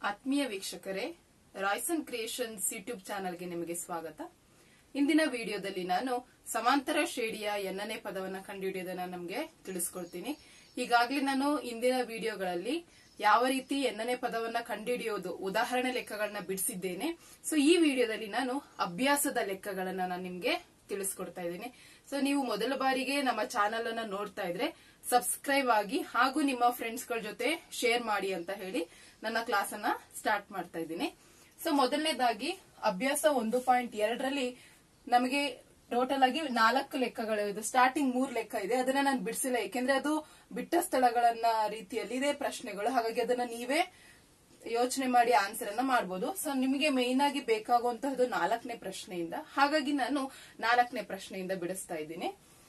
ಆತ್ಮೀಯ ವೀಕ್ಷಕರೇ Royson creations YouTube ಚಾನೆಲ್ಗೆ ನಿಮಗೆ ಸ್ವಾಗತ ಇಂದಿನ ವಿಡಿಯೋದಲ್ಲಿ ನಾನು ಸಮಾಂತರ ಶ್ರೇಣಿಯ ಎನ್ನನೇ ಪದವನ್ನ ಕಂಡುಹಿಡಿಯೋದನ್ನ ನಮಗೆ ತಿಳಿಸ್ಕೊಡ್ತೀನಿ ಈಗಾಗಲೇ ನಾನು ಇಂದಿನ ವಿಡಿಯೋಗಳಲ್ಲಿ ಯಾವ ರೀತಿ ಎನ್ನನೇ ಪದವನ್ನ ಕಂಡುಹಿಡಿಯೋದು ಉದಾಹರಣೆ ಲೆಕ್ಕಗಳನ್ನ ಬಿಡಿಸಿದ್ದೇನೆ ಸೊ ಈ ವಿಡಿಯೋದಲ್ಲಿ ನಾನು ಅಭ್ಯಾಸದ ಲೆಕ್ಕಗಳನ್ನ ನಾನು ನಿಮ್ಗೆ ತಿಳಿಸ್ಕೊಡ್ತಾ ಇದ್ದೀನಿ ಸೊ ನೀವು ಮೊದಲ ಬಾರಿಗೆ ನಮ್ಮ ಚಾನೆಲ್ ಅನ್ನ ನೋಡ್ತಾ ಇದ್ರೆ ಸಬ್ಸ್ಕ್ರೈಬ್ ಆಗಿ ಹಾಗೂ ನಿಮ್ಮ ಫ್ರೆಂಡ್ಸ್ ಗಳ ಜೊತೆ ಶೇರ್ ಮಾಡಿ ಅಂತ ಹೇಳಿ ನನ್ನ ಕ್ಲಾಸ್ ಅನ್ನ ಸ್ಟಾರ್ಟ್ ಮಾಡ್ತಾ ಇದ್ದೀನಿ ಸೊ ಮೊದಲನೇದಾಗಿ ಅಭ್ಯಾಸ ಒಂದು ಪಾಯಿಂಟ್ ಎರಡರಲ್ಲಿ ನಮಗೆ ಟೋಟಲ್ ಆಗಿ ನಾಲ್ಕು ಲೆಕ್ಕಗಳು ಇದೆ ಸ್ಟಾರ್ಟಿಂಗ್ ಮೂರ್ ಲೆಕ್ಕ ಇದೆ ಅದನ್ನ ನಾನು ಬಿಡಿಸಿಲ್ಲ ಯಾಕೆಂದ್ರೆ ಅದು ಬಿಟ್ಟ ಸ್ಥಳಗಳನ್ನ ರೀತಿಯಲ್ಲಿ ಇದೆ ಪ್ರಶ್ನೆಗಳು ಹಾಗಾಗಿ ಅದನ್ನ ನೀವೇ ಯೋಚನೆ ಮಾಡಿ ಆನ್ಸರ್ ಅನ್ನ ಮಾಡಬಹುದು ಸೊ ನಿಮಗೆ ಮೇನ್ ಆಗಿ ಬೇಕಾಗುವಂತಹದ್ದು ನಾಲ್ಕನೇ ಪ್ರಶ್ನೆಯಿಂದ ಹಾಗಾಗಿ ನಾನು ನಾಲ್ಕನೇ ಪ್ರಶ್ನೆಯಿಂದ ಬಿಡಿಸ್ತಾ ಇದ್ದೀನಿ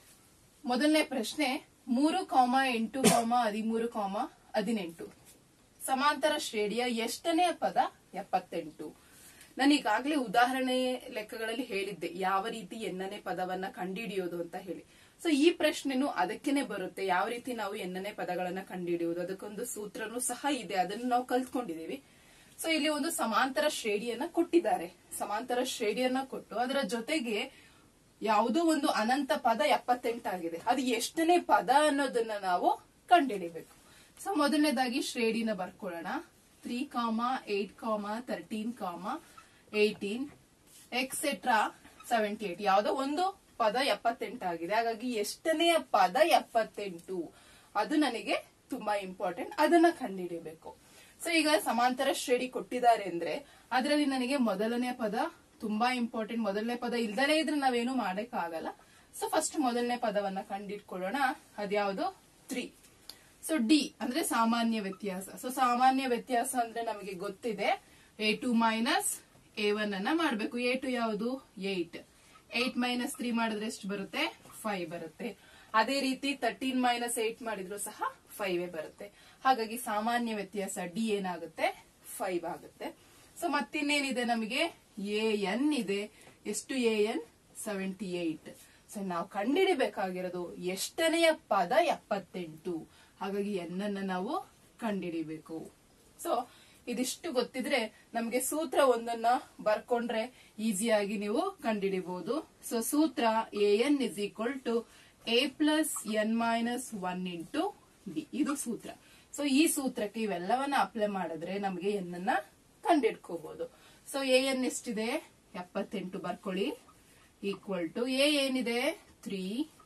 ಮೊದಲನೇ ಪ್ರಶ್ನೆ ಮೂರು ಕಾಮ ಎಂಟು ಕಾಮ ಹದಿಮೂರು ಕಾಮ ಹದಿನೆಂಟು ಸಮಾಂತರ ಶ್ರೇಣಿಯ ಎಷ್ಟನೇ ಪದ ಎಪ್ಪತ್ತೆಂಟು ನಾನು ಈಗಾಗಲೇ ಉದಾಹರಣೆ ಲೆಕ್ಕಗಳಲ್ಲಿ ಹೇಳಿದ್ದೆ ಯಾವ ರೀತಿ ಎನ್ನನೇ ಪದವನ್ನ ಕಂಡುಹಿಡಿಯೋದು ಅಂತ ಹೇಳಿ ಸೊ ಈ ಪ್ರಶ್ನೆನೂ ಅದಕ್ಕೇನೆ ಬರುತ್ತೆ ಯಾವ ರೀತಿ ನಾವು ಎನ್ನನೇ ಪದಗಳನ್ನ ಕಂಡುಹಿಡಿಯೋದು ಅದಕ್ಕೊಂದು ಸೂತ್ರನೂ ಸಹ ಇದೆ ಅದನ್ನು ನಾವು ಕಲ್ತ್ಕೊಂಡಿದೀವಿ ಸೊ ಇಲ್ಲಿ ಒಂದು ಸಮಾಂತರ ಶ್ರೇಣಿಯನ್ನ ಕೊಟ್ಟಿದ್ದಾರೆ ಸಮಾಂತರ ಶ್ರೇಣಿಯನ್ನ ಕೊಟ್ಟು ಅದರ ಜೊತೆಗೆ ಯಾವುದೋ ಒಂದು ಅನಂತ ಪದ ಎಪ್ಪತ್ತೆಂಟಾಗಿದೆ ಅದು ಎಷ್ಟನೇ ಪದ ಅನ್ನೋದನ್ನ ನಾವು ಕಂಡುಹಿಡಿಬೇಕು ಸೊ ಮೊದಲನೇದಾಗಿ ಶ್ರೇಣಿನ ಬರ್ಕೊಳ್ಳೋಣ three comma eight comma thirteen comma eighteen et cetera seventy eight ಯಾವುದೋ ಒಂದು ಪದ ಎಪ್ಪತ್ತೆಂಟಾಗಿದೆ ಹಾಗಾಗಿ ಎಷ್ಟನೆಯ ಪದ ಎಪ್ಪತ್ತೆಂಟು ಅದು ನನಗೆ ತುಂಬಾ ಇಂಪಾರ್ಟೆಂಟ್ ಅದನ್ನ ಕಂಡುಹಿಡಿಬೇಕು ಸೊ ಈಗ ಸಮಾಂತರ ಶ್ರೇಣಿ ಕೊಟ್ಟಿದ್ದಾರೆ ಅಂದ್ರೆ ಅದರಲ್ಲಿ ನನಗೆ ಮೊದಲನೇ ಪದ ತುಂಬಾ ಇಂಪಾರ್ಟೆಂಟ್ ಮೊದಲನೇ ಪದ ಇಲ್ದಲೇ ಇದ್ರೆ ನಾವೇನು ಮಾಡಕ್ಕಾಗಲ್ಲ ಸೊ ಫಸ್ಟ್ ಮೊದಲನೇ ಪದವನ್ನ ಕಂಡಿಟ್ಕೊಳ್ಳೋಣ ಅದ್ಯಾವುದು ತ್ರೀ ಸೊ ಡಿ ಅಂದ್ರೆ ಸಾಮಾನ್ಯ ವ್ಯತ್ಯಾಸ ಸೊ ಸಾಮಾನ್ಯ ವ್ಯತ್ಯಾಸ ಅಂದ್ರೆ ನಮಗೆ ಗೊತ್ತಿದೆ A two minus A one ಅನ್ನ ಮಾಡಬೇಕು ಎ ಟು ಯಾವುದು ಏಟ್ ಏಟ್ ಮೈನಸ್ ತ್ರೀ ಮಾಡಿದ್ರೆ ಎಷ್ಟು ಬರುತ್ತೆ ಫೈವ್ ಬರುತ್ತೆ ಅದೇ ರೀತಿ ತರ್ಟೀನ್ ಮೈನಸ್ ಏಟ್ ಮಾಡಿದ್ರು ಸಹ ಫೈವ್ ಬರುತ್ತೆ ಹಾಗಾಗಿ ಸಾಮಾನ್ಯ ವ್ಯತ್ಯಾಸ ಡಿ ಏನಾಗುತ್ತೆ ಫೈವ್ ಆಗುತ್ತೆ ಸೊ ಮತ್ತಿನ್ನೇನಿದೆ ನಮಗೆ ಎ ಎನ್ ಇದೆ ಎಷ್ಟು A N seventy eight so ನಾವು ಕಂಡಿಡಿಬೇಕಾಗಿರೋದು ಎಷ್ಟನೆಯ ಪದ ಎಪ್ಪತ್ತೆಂಟು ಹಾಗಾಗಿ ಎನ್ ಅನ್ನ ನಾವು ಕಂಡಿಡಿಬೇಕು ಸೊ ಇದಿಷ್ಟು ಗೊತ್ತಿದ್ರೆ ನಮಗೆ ಸೂತ್ರ ಒಂದನ್ನ ಬರ್ಕೊಂಡ್ರೆ ಈಸಿಯಾಗಿ ನೀವು ಕಂಡಿಡಿಬಹುದು ಸೊ ಸೂತ್ರ A N is equal to A plus N minus one into D ಇದು ಸೂತ್ರ ಸೊ ಈ ಸೂತ್ರಕ್ಕೆ ಇವೆಲ್ಲವನ್ನ ಅಪ್ಲೈ ಮಾಡಿದ್ರೆ ನಮಗೆ ಎನ್ ಅನ್ನ ಕಂಡಿಡ್ಕೋಬಹುದು ಸೊ ಎ ಎನ್ ಎಷ್ಟಿದೆ ಎಪ್ಪತ್ತೆಂಟು ಬರ್ಕೊಳ್ಳಿ ಈಕ್ವಲ್ ಟು ಎ ಏನಿದೆ ತ್ರೀ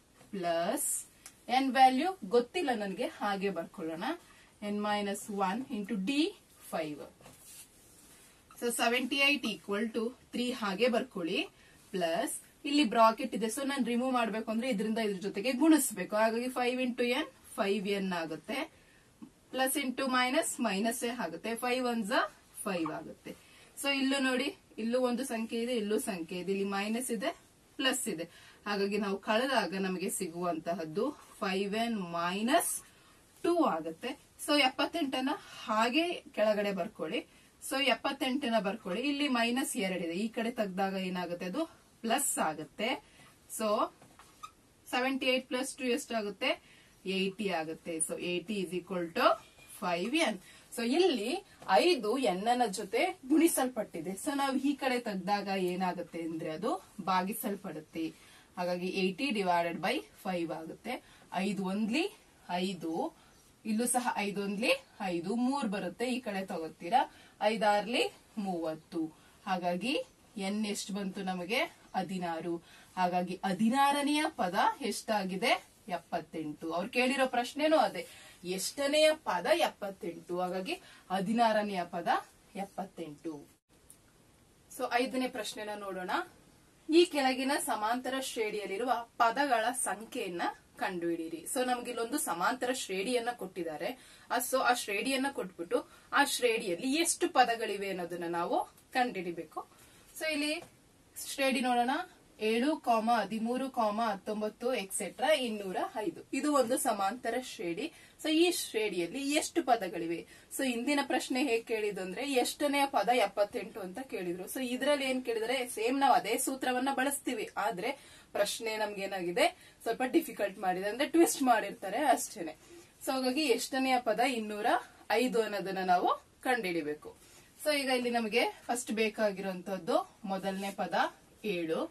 ಪ್ಲಸ್ ಎನ್ ವ್ಯಾಲ್ಯೂ ಗೊತ್ತಿಲ್ಲ ನನಗೆ ಹಾಗೆ ಬರ್ಕೊಳ್ಳೋಣ N minus one into D five so seventy eight equal to three ಹಾಗೆ ಬರ್ಕೊಳ್ಳಿ ಪ್ಲಸ್ ಇಲ್ಲಿ ಬ್ರಾಕೆಟ್ ಇದೆ ಸೊ ನಾನು ರಿಮೂವ್ ಮಾಡ್ಬೇಕು ಅಂದ್ರೆ ಇದರಿಂದ ಇದ್ರ ಜೊತೆಗೆ ಗುಣಿಸ್ಬೇಕು ಹಾಗಾಗಿ five into N five N ಆಗುತ್ತೆ ಪ್ಲಸ್ ಇಂಟು ಮೈನಸ್ ಮೈನಸ್ ಆಗುತ್ತೆ ಫೈವ್ ಒನ್ ಝ ಫೈವ್ ಆಗುತ್ತೆ ಸೊ ಇಲ್ಲೂ ನೋಡಿ ಇಲ್ಲೂ ಒಂದು ಸಂಖ್ಯೆ ಇದೆ ಇಲ್ಲೂ ಸಂಖ್ಯೆ ಇದೆ ಇಲ್ಲಿ ಮೈನಸ್ ಇದೆ ಪ್ಲಸ್ ಇದೆ ಹಾಗಾಗಿ ನಾವು ಕಳೆದಾಗ ನಮಗೆ ಸಿಗುವಂತಹದ್ದು ಫೈವ್ ಎನ್ ಮೈನಸ್ ಟೂ ಆಗುತ್ತೆ ಸೊ ಎಪ್ಪತ್ತೆಂಟನ್ನ ಹಾಗೆ ಕೆಳಗಡೆ ಬರ್ಕೊಳ್ಳಿ ಸೊ ಎಪ್ಪತ್ತೆಂಟನ ಬರ್ಕೊಳ್ಳಿ ಇಲ್ಲಿ ಮೈನಸ್ ಎರಡಿದೆ ಈ ಕಡೆ ತೆಗ್ದಾಗ ಏನಾಗುತ್ತೆ ಅದು ಪ್ಲಸ್ ಆಗುತ್ತೆ so seventy eight plus two ಎಷ್ಟಾಗುತ್ತೆ ಏಯ್ಟಿ ಆಗುತ್ತೆ so eighty is equal to five N so ಇಲ್ಲಿ ಐದು ಎನ್ನನ ಜೊತೆ ಗುಣಿಸಲ್ಪಟ್ಟಿದೆ ಸೊ ನಾವು ಈ ಕಡೆ ತೆಗ್ದಾಗ ಏನಾಗುತ್ತೆ ಅಂದ್ರೆ ಅದು ಭಾಗಿಸಲ್ಪಡುತ್ತೆ ಹಾಗಾಗಿ ಏಯ್ಟಿ ಡಿವೈಡೆಡ್ ಬೈ ಫೈವ್ ಆಗುತ್ತೆ ಐದು ಒಂದ್ಲಿ ಐದು ಇಲ್ಲೂ ಸಹ ಐದೊಂದ್ಲಿ ಐದು ಮೂರ್ ಬರುತ್ತೆ ಈ ಕಡೆ ತಗೋತೀರಾ ಐದಾರ್ಲಿ ಮೂವತ್ತು ಹಾಗಾಗಿ ಎನ್ ಎಷ್ಟು ಬಂತು ನಮಗೆ ಹದಿನಾರು ಹಾಗಾಗಿ ಹದಿನಾರನೆಯ ಪದ ಎಷ್ಟಾಗಿದೆ ಎಪ್ಪತ್ತೆಂಟು ಅವ್ರು ಕೇಳಿರೋ ಪ್ರಶ್ನೆನೂ ಅದೇ ಎಷ್ಟನೆಯ ಪದ ಎಪ್ಪತ್ತೆಂಟು ಹಾಗಾಗಿ ಹದಿನಾರನೆಯ ಪದ ಎಪ್ಪತ್ತೆಂಟು ಸೊ ಐದನೇ ಪ್ರಶ್ನೆನ ನೋಡೋಣ ಈ ಕೆಳಗಿನ ಸಮಾಂತರ ಶ್ರೇಣಿಯಲ್ಲಿರುವ ಪದಗಳ ಸಂಖ್ಯೆಯನ್ನ ಕಂಡುಹಿಡಿಯಿರಿ ಸೊ ನಮ್ಗೆ ಇಲ್ಲೊಂದು ಸಮಾಂತರ ಶ್ರೇಣಿಯನ್ನ ಕೊಟ್ಟಿದ್ದಾರೆ ಸೊ ಆ ಶ್ರೇಣಿಯನ್ನ ಕೊಟ್ಬಿಟ್ಟು ಆ ಶ್ರೇಣಿಯಲ್ಲಿ ಎಷ್ಟು ಪದಗಳಿವೆ ಅನ್ನೋದನ್ನ ನಾವು ಕಂಡುಹಿಡಿಬೇಕು ಸೊ ಇಲ್ಲಿ ಶ್ರೇಣಿ ನೋಡೋಣ ಏಳು ಕಾಮ ಹದಿಮೂರು ಕಾಮ ಹತ್ತೊಂಬತ್ತು ಎಕ್ಸೆಟ್ರಾ ಇನ್ನೂರ ಐದು ಇದು ಒಂದು ಸಮಾಂತರ ಶ್ರೇಣಿ ಸೊ ಈ ಶ್ರೇಣಿಯಲ್ಲಿ ಎಷ್ಟು ಪದಗಳಿವೆ ಸೊ ಇಂದಿನ ಪ್ರಶ್ನೆ ಹೇಗ್ ಕೇಳಿದ್ದು ಅಂದ್ರೆ ಎಷ್ಟನೇ ಪದ ಎಪ್ಪತ್ತೆಂಟು ಅಂತ ಕೇಳಿದ್ರು ಸೊ ಇದ್ರಲ್ಲಿ ಏನ್ ಕೇಳಿದ್ರೆ ಸೇಮ್ ನಾವು ಅದೇ ಸೂತ್ರವನ್ನ ಬಳಸ್ತೀವಿ ಆದ್ರೆ ಪ್ರಶ್ನೆ ನಮ್ಗೇನಾಗಿದೆ ಸ್ವಲ್ಪ ಡಿಫಿಕಲ್ಟ್ ಮಾಡಿದೆ ಅಂದ್ರೆ ಟ್ವಿಸ್ಟ್ ಮಾಡಿರ್ತಾರೆ ಅಷ್ಟೇನೆ ಸೊ ಹಾಗಾಗಿ ಎಷ್ಟನೆಯ ಪದ ಇನ್ನೂರ ಐದು ಅನ್ನೋದನ್ನ ನಾವು ಕಂಡುಹಿಡಿಬೇಕು ಸೊ ಈಗ ಇಲ್ಲಿ ನಮಗೆ ಫಸ್ಟ್ ಬೇಕಾಗಿರುವಂತದ್ದು ಮೊದಲನೇ ಪದ ಏಳು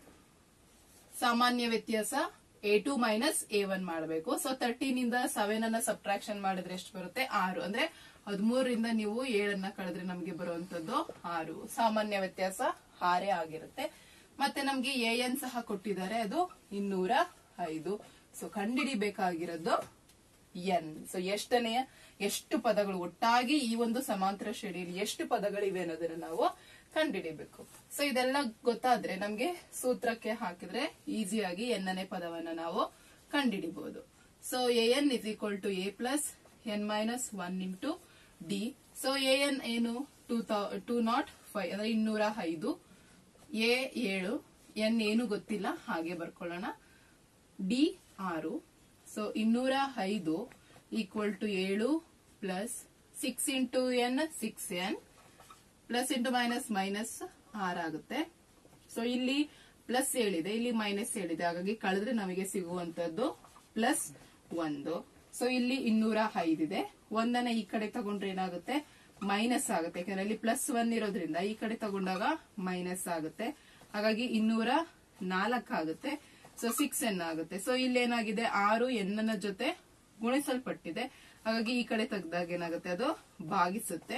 ಸಾಮಾನ್ಯ ವ್ಯತ್ಯಾಸ A two minus A one ಮಾಡಬೇಕು ಸೊ ತರ್ಟೀನ್ ಇಂದ ಸೆವೆನ್ ಅನ್ನ ಸಬ್ಟ್ರಾಕ್ಷನ್ ಮಾಡಿದ್ರೆ ಎಷ್ಟು ಬರುತ್ತೆ ಆರು ಅಂದ್ರೆ ಹದಿಮೂರರಿಂದ ನೀವು ಏಳನ್ನ ಕಳೆದ್ರೆ ನಮಗೆ ಬರುವಂತದ್ದು ಆರು ಸಾಮಾನ್ಯ ವ್ಯತ್ಯಾಸ ಆರೇ ಆಗಿರುತ್ತೆ ಮತ್ತೆ ನಮ್ಗೆ ಎ ಎನ್ ಸಹ ಕೊಟ್ಟಿದ್ದಾರೆ ಅದು ಇನ್ನೂರ ಐದು ಸೊ ಕಂಡಿಡಿಬೇಕಾಗಿರೋದು ಎನ್ ಸೊ ಎಷ್ಟನೆಯ ಎಷ್ಟು ಪದಗಳು ಒಟ್ಟಾಗಿ ಈ ಒಂದು ಸಮಾಂತರ ಶ್ರೇಣಿಯಲ್ಲಿ ಎಷ್ಟು ಪದಗಳಿವೆ ಅನ್ನೋದನ್ನ ನಾವು ಕಂಡುಹಿಡಿಬೇಕು ಸೊ ಇದೆಲ್ಲ ಗೊತ್ತಾದ್ರೆ ನಮ್ಗೆ ಸೂತ್ರಕ್ಕೆ ಹಾಕಿದ್ರೆ ಈಸಿಯಾಗಿ ಎನ್ನನೇ ಪದವನ್ನ ನಾವು ಕಂಡುಹಿಡಿಬಹುದು so A N is equal to A plus N minus one into D so A N ಏನು ಟೂ ಟೂ ನಾಟ್ ಫೈವ್ ಅಂದ್ರೆ ಇನ್ನೂರ ಐದು ಎ ಏಳು ಎನ್ ಏನು ಗೊತ್ತಿಲ್ಲ ಹಾಗೆ ಬರ್ಕೊಳ್ಳೋಣ ಡಿ ಆರು ಸೊ ಇನ್ನೂರ ಐದು ಈಕ್ವಲ್ ಟು ಏಳು plus six into N six N plus into minus minus ಆಗುತ್ತೆ ಸೊ ಇಲ್ಲಿ ಪ್ಲಸ್ ಏಳಿದೆ ಇಲ್ಲಿ ಮೈನಸ್ ಏಳಿದೆ ಹಾಗಾಗಿ ಕಳೆದ್ರೆ ನಮಗೆ ಸಿಗುವಂತದ್ದು ಪ್ಲಸ್ ಒಂದು ಸೊ ಇಲ್ಲಿ ಇನ್ನೂರ ಐದಿದೆ ಒಂದನ್ನ ಈ ಕಡೆ ತಗೊಂಡ್ರೆ ಏನಾಗುತ್ತೆ ಮೈನಸ್ ಆಗುತ್ತೆ ಯಾಕಂದ್ರೆ ಇಲ್ಲಿ ಪ್ಲಸ್ ಒನ್ ಇರೋದ್ರಿಂದ ಈ ಕಡೆ ತಗೊಂಡಾಗ ಮೈನಸ್ ಆಗುತ್ತೆ ಹಾಗಾಗಿ ಇನ್ನೂರ ನಾಲ್ಕಾಗುತ್ತೆ ಸೊ ಸಿಕ್ಸ್ ಎನ್ ಆಗುತ್ತೆ ಸೊ ಇಲ್ಲಿ ಏನಾಗಿದೆ ಆರು ಎನ್ನ ಜೊತೆ ಗುಣಿಸಲ್ಪಟ್ಟಿದೆ ಹಾಗಾಗಿ ಈ ಕಡೆ ತೆಗ್ದಾಗ ಏನಾಗುತ್ತೆ ಅದು ಭಾಗಿಸುತ್ತೆ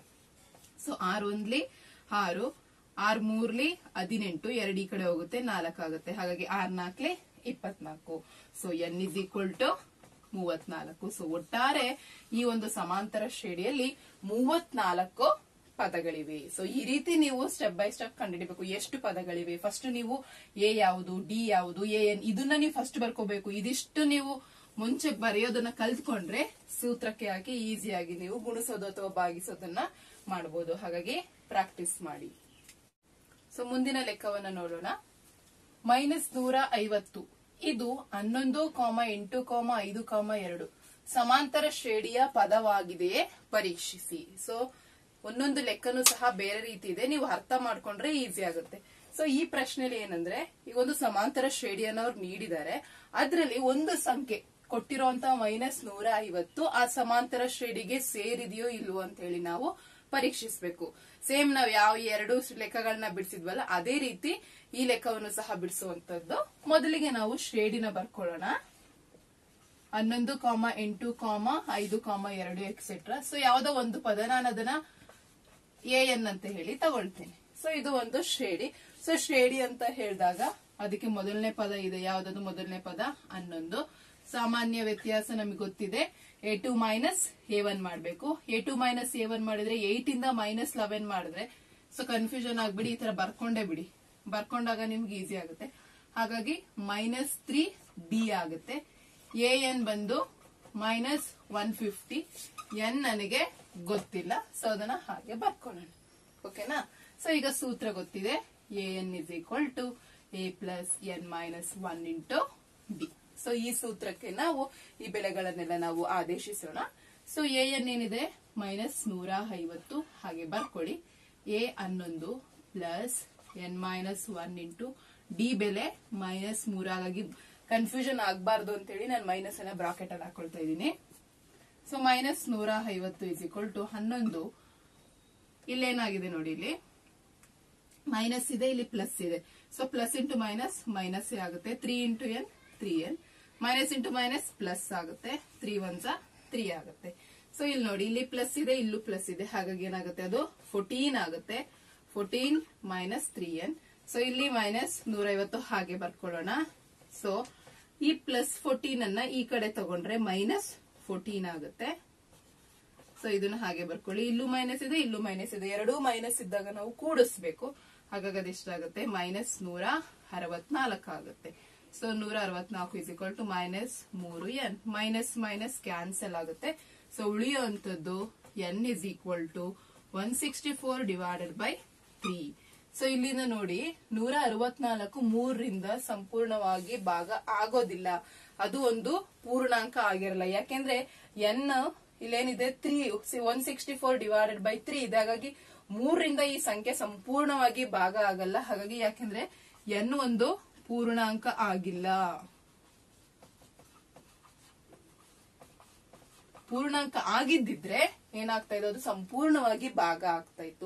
ಸೊ ಆರು ಒಂದ್ಲಿ ಆರು ಆರ್ ಮೂರ್ಲಿ ಹದಿನೆಂಟು ಎರಡು ಈ ಕಡೆ ಹೋಗುತ್ತೆ ನಾಲ್ಕಾಗುತ್ತೆ ಹಾಗಾಗಿ ಆರ್ ನಾಲ್ಕಲಿ ಇಪ್ಪತ್ನಾಲ್ಕು so N is equal to ಮೂವತ್ನಾಲ್ಕು ಸೊ ಒಟ್ಟಾರೆ ಈ ಒಂದು ಸಮಾಂತರ ಶ್ರೇಣಿಯಲ್ಲಿ ಮೂವತ್ನಾಲ್ಕು ಪದಗಳಿವೆ ಸೊ ಈ ರೀತಿ ನೀವು ಸ್ಟೆಪ್ ಬೈ ಸ್ಟೆಪ್ ಕಂಡುಹಿಡಬೇಕು ಎಷ್ಟು ಪದಗಳಿವೆ ಫಸ್ಟ್ ನೀವು ಎ ಯಾವುದು ಡಿ ಯಾವುದು ಎ ಎನ್ ಇದನ್ನ ನೀವು ಫಸ್ಟ್ ಬರ್ಕೋಬೇಕು ಇದಿಷ್ಟು ನೀವು ಮುಂಚೆ ಬರೆಯೋದನ್ನ ಕಲ್ತ್ಕೊಂಡ್ರೆ ಸೂತ್ರಕ್ಕೆ ಹಾಕಿ ಈಸಿಯಾಗಿ ನೀವು ಗುಣಿಸೋದು ಅಥವಾ ಭಾಗಿಸೋದನ್ನ ಮಾಡಬಹುದು ಹಾಗಾಗಿ ಪ್ರಾಕ್ಟೀಸ್ ಮಾಡಿ ಸೊ ಮುಂದಿನ ಲೆಕ್ಕವನ್ನ ನೋಡೋಣ ಮೈನಸ್ ನೂರ ಐವತ್ತು ಇದು ಹನ್ನೊಂದು ಕಾಮ ಎಂಟು ಕಾಮ ಐದು ಕಾಮ ಎರಡು ಸಮಾಂತರ ಶ್ರೇಣಿಯ ಪದವಾಗಿದೆಯೇ ಪರೀಕ್ಷಿಸಿ ಸೊ ಒಂದೊಂದು ಲೆಕ್ಕನೂ ಸಹ ಬೇರೆ ರೀತಿ ಇದೆ ನೀವು ಅರ್ಥ ಮಾಡ್ಕೊಂಡ್ರೆ ಈಸಿ ಆಗುತ್ತೆ ಸೊ ಈ ಪ್ರಶ್ನೆಯಲ್ಲಿ ಏನಂದ್ರೆ ಈಗ ಒಂದು ಸಮಾಂತರ ಶ್ರೇಣಿಯನ್ನು ಅವ್ರು ನೀಡಿದ್ದಾರೆ ಅದರಲ್ಲಿ ಒಂದು ಸಂಖ್ಯೆ ಕೊಟ್ಟಿರುವಂತ ಮೈನಸ್ ನೂರ ಐವತ್ತು ಆ ಸಮಾಂತರ ಶ್ರೇಣಿಗೆ ಸೇರಿದೆಯೋ ಇಲ್ವೋ ಅಂತ ಹೇಳಿ ನಾವು ಪರೀಕ್ಷಿಸಬೇಕು ಸೇಮ್ ನಾವು ಯಾವ ಎರಡು ಲೆಕ್ಕಗಳನ್ನ ಬಿಡಿಸಿದ್ವಲ್ಲ ಅದೇ ರೀತಿ ಈ ಲೆಕ್ಕವನ್ನು ಸಹ ಬಿಡಿಸುವಂತದ್ದು ಮೊದಲಿಗೆ ನಾವು ಶ್ರೇಣಿನ ಬರ್ಕೊಳ್ಳೋಣ ಹನ್ನೊಂದು ಕಾಮ ಎಂಟು ಕಾಮ ಐದು ಕಾಮ ಎರಡು ಎಕ್ಸೆಟ್ರಾ ಸೊ ಯಾವ್ದೋ ಒಂದು ಪದ ನಾನು ಅದನ್ನ ಎ ಎನ್ ಅಂತ ಹೇಳಿ ತಗೊಳ್ತೇನೆ ಸೊ ಇದು ಒಂದು ಶ್ರೇಣಿ ಸೊ ಶ್ರೇಣಿ ಅಂತ ಹೇಳಿದಾಗ ಅದಕ್ಕೆ ಮೊದಲನೇ ಪದ ಇದೆ ಯಾವ್ದದು ಮೊದಲನೇ ಪದ ಹನ್ನೊಂದು ಸಾಮಾನ್ಯ ವ್ಯತ್ಯಾಸ ನಮಗೆ ಗೊತ್ತಿದೆ A two minus A one ಮಾಡಬೇಕು A two minus A one ಮಾಡಿದ್ರೆ ಏಟ್ ಇಂದ ಮೈನಸ್ ಲೆವೆನ್ ಮಾಡಿದ್ರೆ ಸೊ ಕನ್ಫ್ಯೂಷನ್ ಆಗ್ಬಿಡಿ ಈ ತರ ಬರ್ಕೊಂಡೇ ಬಿಡಿ ಬರ್ಕೊಂಡಾಗ ನಿಮ್ಗೆ ಈಸಿ ಆಗುತ್ತೆ ಹಾಗಾಗಿ ಮೈನಸ್ ತ್ರೀ ಡಿ ಆಗುತ್ತೆ ಎ ಎನ್ ಬಂದು ಮೈನಸ್ ಒನ್ ಫಿಫ್ಟಿ ಎನ್ ನನಗೆ ಗೊತ್ತಿಲ್ಲ ಸೊ ಅದನ್ನ ಹಾಗೆ ಬರ್ಕೊಳ್ಳೋಣ ಓಕೆನಾ ಸೊ ಈಗ ಸೂತ್ರ ಗೊತ್ತಿದೆ A N is equal to A plus N minus one into D so ಈ ಸೂತ್ರಕ್ಕೆ ನಾವು ಈ ಬೆಲೆಗಳನ್ನೆಲ್ಲ ನಾವು ಆದೇಶಿಸೋಣ ಸೊ ಎ ಎನ್ ಏನಿದೆ ಮೈನಸ್ ನೂರ ಐವತ್ತು ಹಾಗೆ ಬರ್ಕೊಳ್ಳಿ ಎ ಹನ್ನೊಂದು plus N minus one into D ಬೆಲೆ ಮೈನಸ್ ಮೂರ ಹಾಗಾಗಿ ಕನ್ಫ್ಯೂಷನ್ ಆಗಬಾರ್ದು ಅಂತೇಳಿ ನಾನು ಮೈನಸ್ ಅನ್ನ ಬ್ರಾಕೆಟ್ ಅಲ್ಲಿ ಹಾಕೊಳ್ತಾ ಇದ್ದೀನಿ ಸೊ ಮೈನಸ್ ನೂರ ಐವತ್ತು ಇಸ್ ಈಕ್ವಲ್ ಟು ಹನ್ನೊಂದು ಇಲ್ಲೇನಾಗಿದೆ ನೋಡಿ ಇಲ್ಲಿ ಮೈನಸ್ ಇದೆ ಇಲ್ಲಿ ಪ್ಲಸ್ ಇದೆ so plus into minus minus ಆಗುತ್ತೆ three into N three N minus into minus plus ಆಗುತ್ತೆ ತ್ರೀ ಒನ್ಸ ತ್ರೀ ಆಗುತ್ತೆ ಸೊ ಇಲ್ಲಿ ನೋಡಿ ಇಲ್ಲಿ ಪ್ಲಸ್ ಇದೆ ಇಲ್ಲೂ ಪ್ಲಸ್ ಇದೆ ಹಾಗಾಗಿ ಏನಾಗುತ್ತೆ ಅದು ಫೋರ್ಟೀನ್ ಆಗುತ್ತೆ fourteen minus three N so ಇಲ್ಲಿ ಮೈನಸ್ ನೂರೈವತ್ತು ಹಾಗೆ ಬರ್ಕೊಳ್ಳೋಣ ಸೊ ಈ ಪ್ಲಸ್ ಫೋರ್ಟೀನ್ ಅನ್ನ ಈ ಕಡೆ ತಗೊಂಡ್ರೆ ಮೈನಸ್ ಫೋರ್ಟೀನ್ ಆಗುತ್ತೆ ಸೊ ಇದನ್ನ ಹಾಗೆ ಬರ್ಕೊಳ್ಳಿ ಇಲ್ಲೂ ಮೈನಸ್ ಇದೆ ಇಲ್ಲೂ ಮೈನಸ್ ಇದೆ ಎರಡೂ ಮೈನಸ್ ಇದ್ದಾಗ ನಾವು ಕೂಡಿಸ್ಬೇಕು ಹಾಗಾಗಿ ಅದೆಷ್ಟಾಗುತ್ತೆ ಮೈನಸ್ ನೂರ ಅರವತ್ನಾಲ್ಕು ಆಗುತ್ತೆ ಸೊ ನೂರ ಅರವತ್ನಾಲ್ಕು ಇಸ್ ಈಕ್ವಲ್ ಟು ಮೈನಸ್ ಮೂರು ಎನ್ ಮೈನಸ್ ಮೈನಸ್ ಕ್ಯಾನ್ಸಲ್ ಆಗುತ್ತೆ ಸೊ ಉಳಿಯುವಂತದ್ದು N is equal to one sixty four divided by three so ಇಲ್ಲಿಂದ ನೋಡಿ ನೂರ ಅರವತ್ನಾಲ್ಕು ಮೂರರಿಂದ ಸಂಪೂರ್ಣವಾಗಿ ಭಾಗ ಆಗೋದಿಲ್ಲ ಅದು ಒಂದು ಪೂರ್ಣಾಂಕ ಆಗಿರಲ್ಲ ಯಾಕೆಂದ್ರೆ ಎನ್ ಇಲ್ಲೇನಿದೆ three one sixty four divided by three ಇದೆ ಹಾಗಾಗಿ ಮೂರರಿಂದ ಈ ಸಂಖ್ಯೆ ಸಂಪೂರ್ಣವಾಗಿ ಭಾಗ ಆಗಲ್ಲ ಹಾಗಾಗಿ ಯಾಕೆಂದ್ರೆ ಎನ್ ಒಂದು ಪೂರ್ಣಾಂಕ ಆಗಿಲ್ಲ ಪೂರ್ಣಾಂಕ ಆಗಿದ್ದಿದ್ರೆ ಏನಾಗ್ತಾ ಇತ್ತು ಅದು ಸಂಪೂರ್ಣವಾಗಿ ಭಾಗ ಆಗ್ತಾ ಇತ್ತು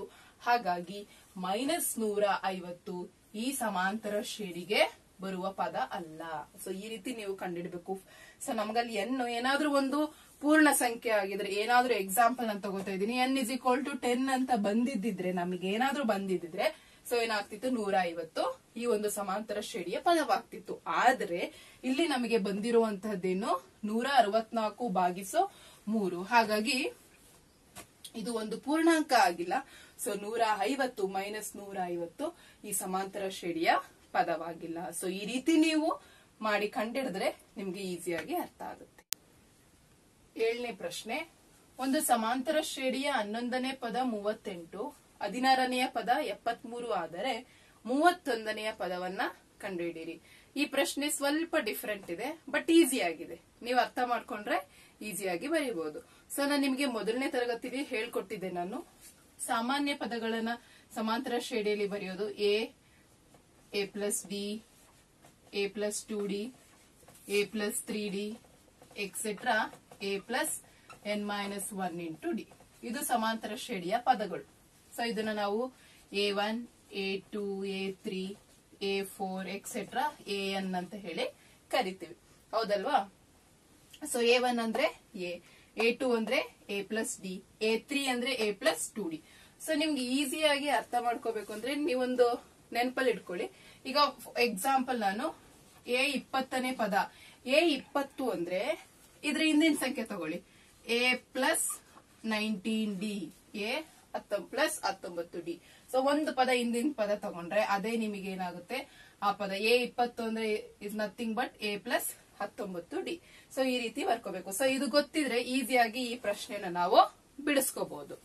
ಹಾಗಾಗಿ ಮೈನಸ್ ನೂರ ಐವತ್ತು ಈ ಸಮಾಂತರ ಶ್ರೇಣಿಗೆ ಬರುವ ಪದ ಅಲ್ಲ ಸೊ ಈ ರೀತಿ ನೀವು ಕಂಡಿಡ್ಬೇಕು ಸೊ ನಮ್ಗಲ್ಲಿ ಎನ್ ಏನಾದ್ರೂ ಒಂದು ಪೂರ್ಣ ಸಂಖ್ಯೆ ಆಗಿದ್ರೆ ಏನಾದ್ರೂ ಎಕ್ಸಾಂಪಲ್ ಅಂತ ತಗೋತಾ ಇದೀನಿ N is equal to ten ಅಂತ ಬಂದಿದ್ದಿದ್ರೆ ನಮಗೆ ಏನಾದ್ರೂ ಬಂದಿದ್ದಿದ್ರೆ ಸೊ ಏನಾಗ್ತಿತ್ತು ನೂರ ಐವತ್ತು ಈ ಒಂದು ಸಮಾಂತರ ಶ್ರೇಣಿಯ ಪದವಾಗ್ತಿತ್ತು ಆದ್ರೆ ಇಲ್ಲಿ ನಮಗೆ ಬಂದಿರುವಂತಹದ್ದೇನು ನೂರ ಅರವತ್ನಾಲ್ಕು ಬಾಗಿಸೋ ಮೂರು ಹಾಗಾಗಿ ಇದು ಒಂದು ಪೂರ್ಣಾಂಕ ಆಗಿಲ್ಲ ಸೊ ನೂರ ಐವತ್ತು ಮೈನಸ್ ನೂರ ಐವತ್ತು ಈ ಸಮಾಂತರ ಶ್ರೇಣಿಯ ಪದವಾಗಿಲ್ಲ ಸೊ ಈ ರೀತಿ ನೀವು ಮಾಡಿ ಕಂಡಿಡಿದ್ರೆ ನಿಮ್ಗೆ ಈಸಿಯಾಗಿ ಅರ್ಥ ಆಗುತ್ತೆ ಏಳನೇ ಪ್ರಶ್ನೆ ಒಂದು ಸಮಾಂತರ ಶ್ರೇಣಿಯ ಹನ್ನೊಂದನೇ ಪದ ಮೂವತ್ತೆಂಟು ಹದಿನಾರನೆಯ ಪದ ಎಪ್ಪತ್ಮೂರು ಆದರೆ ಮೂವತ್ತೊಂದನೆಯ ಪದವನ್ನ ಕಂಡುಹಿಡಿಯಿರಿ ಈ ಪ್ರಶ್ನೆ ಸ್ವಲ್ಪ ಡಿಫರೆಂಟ್ ಇದೆ ಬಟ್ ಈಸಿ ಆಗಿದೆ ನೀವು ಅರ್ಥ ಮಾಡ್ಕೊಂಡ್ರೆ ಈಸಿಯಾಗಿ ಬರೀಬಹುದು ಸೊ ನಾನು ನಿಮಗೆ ಮೊದಲನೇ ತರಗತಿಲಿ ಹೇಳ್ಕೊಟ್ಟಿದ್ದೆ ನಾನು ಸಾಮಾನ್ಯ ಪದಗಳನ್ನ ಸಮಾಂತರ ಶ್ರೇಣಿಯಲ್ಲಿ ಬರೆಯೋದು a a plus d a plus two d a plus three d etcetera a plus N minus one into D ಇದು ಸಮಾಂತರ ಶ್ರೇಣಿಯ ಪದಗಳು ಸೊ ಇದನ್ನ ನಾವು a one a two a three a four etcetera a n ಅಂತ ಹೇಳಿ ಕರಿತೀವಿ ಹೌದಲ್ವಾ ಸೊ ಎ ಒನ್ ಅಂದ್ರೆ ಎ ಎ ಟೂ ಅಂದ್ರೆ a plus d a three ಅಂದ್ರೆ a plus two d so ನಿಮ್ಗೆ ಈಸಿಯಾಗಿ ಅರ್ಥ ಮಾಡ್ಕೋಬೇಕು ಅಂದ್ರೆ ನೀವೊಂದು ನೆನಪಲ್ಲಿ ಇಟ್ಕೊಳ್ಳಿ ಈಗ ಎಕ್ಸಾಂಪಲ್ ನಾನು ಎ ಇಪ್ಪತ್ತನೇ ಪದ ಎ ಇಪ್ಪತ್ತು ಅಂದ್ರೆ ಇದ್ರ ಹಿಂದಿನ ಸಂಖ್ಯೆ ತಗೊಳ್ಳಿ a plus nineteen d a plus ಹತ್ತೊಂಬತ್ತು ಡಿ ಸೊ ಒಂದು ಪದ ಹಿಂದಿನ ಪದ ತಗೊಂಡ್ರೆ ಅದೇ ನಿಮಗೆ ಏನಾಗುತ್ತೆ ಆ ಪದ ಎ ಇಪ್ಪತ್ತು ಅಂದ್ರೆ is nothing but a plus ಹತ್ತೊಂಬತ್ತು ಡಿ ಸೊ ಈ ರೀತಿ ಬರ್ಕೋಬೇಕು ಸೊ ಇದು ಗೊತ್ತಿದ್ರೆ ಈಸಿಯಾಗಿ ಈ ಪ್ರಶ್ನೆನ ನಾವು ಬಿಡಿಸ್ಕೋಬಹುದು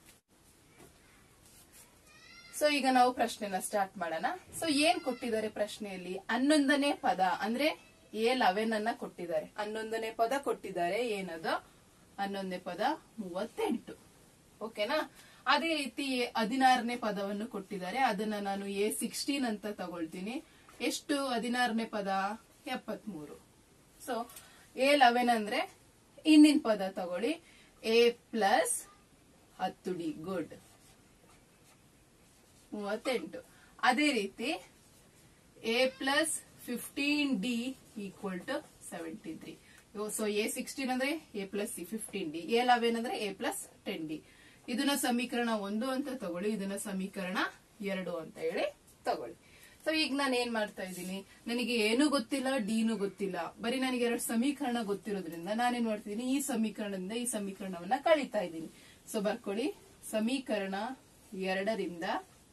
ಸೊ ಈಗ ನಾವು ಪ್ರಶ್ನೆನ ಸ್ಟಾರ್ಟ್ ಮಾಡೋಣ ಸೊ ಏನ್ ಕೊಟ್ಟಿದ್ದಾರೆ ಪ್ರಶ್ನೆಯಲ್ಲಿ ಹನ್ನೊಂದನೇ ಪದ ಅಂದ್ರೆ ಎ ಲೆವೆನ್ ಅನ್ನ ಕೊಟ್ಟಿದ್ದಾರೆ ಹನ್ನೊಂದನೇ ಪದ ಕೊಟ್ಟಿದ್ದಾರೆ ಏನದ ಹನ್ನೊಂದನೇ ಪದ ಮೂವತ್ತೆಂಟು ಓಕೆನಾ ಅದೇ ರೀತಿ ಹದಿನಾರನೇ ಪದವನ್ನು ಕೊಟ್ಟಿದ್ದಾರೆ ಅದನ್ನ ನಾನು ಎ ಸಿಕ್ಸ್ಟೀನ್ ಅಂತ ತಗೊಳ್ತೀನಿ ಎಷ್ಟು ಹದಿನಾರನೇ ಪದ ಎಪ್ಪತ್ಮೂರು ಸೊ ಎ ಲೆವೆನ್ ಅಂದ್ರೆ ಹಿಂದಿನ ಪದ ತಗೊಳ್ಳಿ ಎ ಪ್ಲಸ್ ಹತ್ತು ಡಿ ಗುಡ್ ಮೂವತ್ತೆಂಟು ಅದೇ ರೀತಿ a plus fifteen d equal to seventy three so a sixteen ಅಂದ್ರೆ a plus c fifteen d a eleven ಅಂದ್ರೆ ಎ ಪ್ಲಸ್ ಟೆನ್ ಡಿ ಇದನ್ನ ಸಮೀಕರಣ ಒಂದು ಅಂತ ತಗೊಳ್ಳಿ ಇದನ್ನ ಸಮೀಕರಣ ಎರಡು ಅಂತ ಹೇಳಿ ತಗೊಳ್ಳಿ ಸೊ ಈಗ ನಾನು ಏನ್ ಮಾಡ್ತಾ ಇದ್ದೀನಿ ನನಗೆ ಏನು ಗೊತ್ತಿಲ್ಲ ಡಿನೂ ಗೊತ್ತಿಲ್ಲ ಬರೀ ನನಗೆ ಎರಡು ಸಮೀಕರಣ ಗೊತ್ತಿರೋದ್ರಿಂದ ನಾನೇನ್ ಮಾಡ್ತಿದ್ದೀನಿ ಈ ಸಮೀಕರಣದಿಂದ ಈ ಸಮೀಕರಣವನ್ನ ಕಳೀತಾ ಇದ್ದೀನಿ ಸೊ ಬರ್ಕೊಳ್ಳಿ ಸಮೀಕರಣ ಎರಡರಿಂದ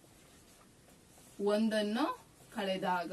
ಒಂದನ್ನು ಕಳೆದಾಗ